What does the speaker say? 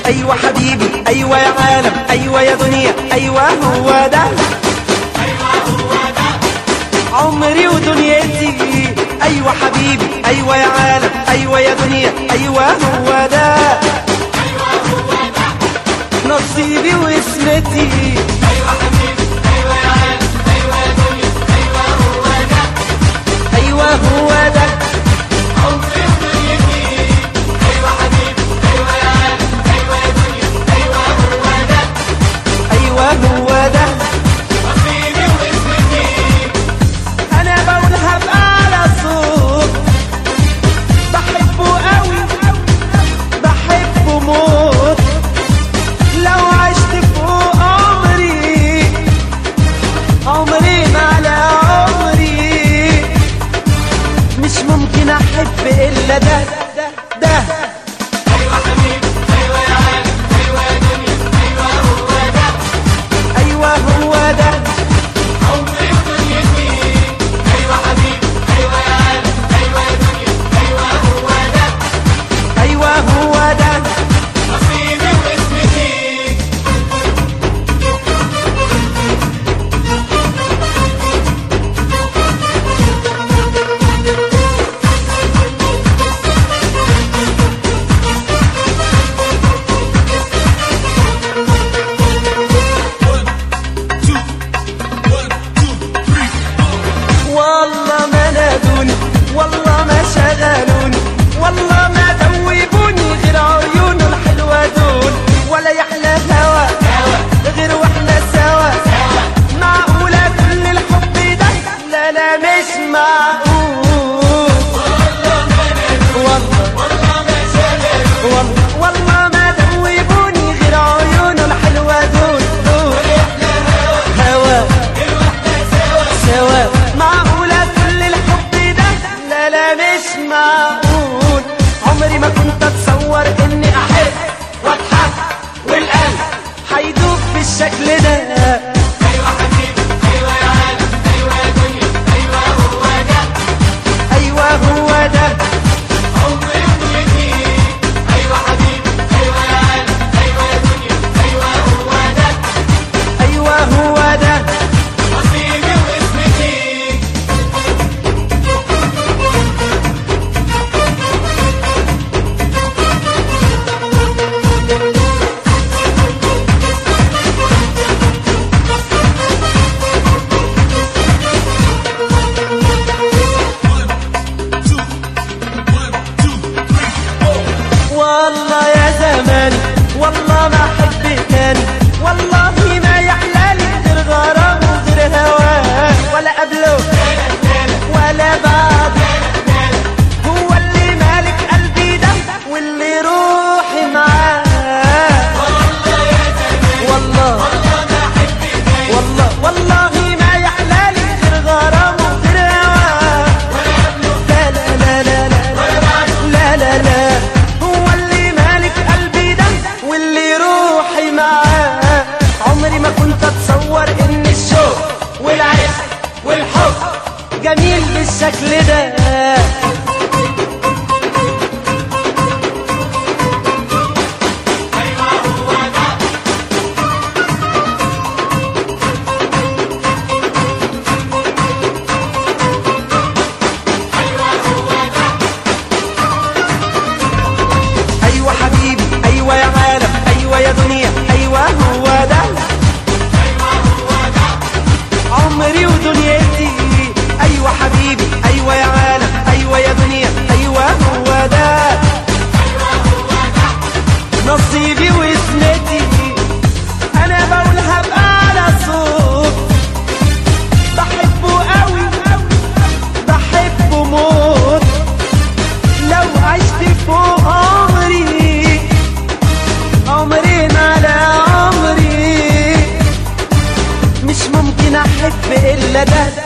ايوه حبيبي ايوه يا عالم ايوه يا دنيا ايوه هو ده عمري ودنيتي ايوه حبيبي ايوه يا عالم ايوه يا دنيا ايوه هو ده نصيبي واسمتي ايوه هو ده ايوه هو ده انا بقولها بأعلى صوت بحبه قوي بحبه موت لو عشت فوق عمري عمري ما على عمري مش ممكن احب الا ده ده ايوه هو ده ايوه هو ده والله ما نادوني والله ما شغلوني والله ما دوبوني غير عيونه الحلوة دول ولا يحلى هوا غير واحنا سوا معقولة كل الحب ده لا لا مش معقول والله والله والله ما دوبوني غير عيونه الحلوة دول دول هوا سوا معقولة كل الحب ده لا لا مش معقول عمري ما كنت اتصور اني احب واضحك والقلب هيدوب بالشكل ده ايوه هو ده ايوه هو ده والله يا زماني والله ما احب تاني والله ما يحلالي غير غرام وغير هواه ولا قبله ولا بعد هو اللي مالك قلبي ده واللي روحي معاه والله والله والله ما يحلالي غير غرام وغير هواه لا لا لا لا لا لا لا لا هو اللي مالك قلبي ده واللي روحي معاه عمري ما كنت اتصور ان الشوق والعشق والحب جميل بالشكل ده ايوه حبيبي ايوه يا عالم ايوه يا دنيا ايوه هو ده عمري ودنيتي ايوه حبيبي ايوه يا عالم ايوه يا دنيا ايوه هو ده نصيبي واسمتي انا بقولها باعلى صوت بحبه قوي بحبه موت لو عشت فوق عمري عمري ما على عمري مش ممكن احب الا ده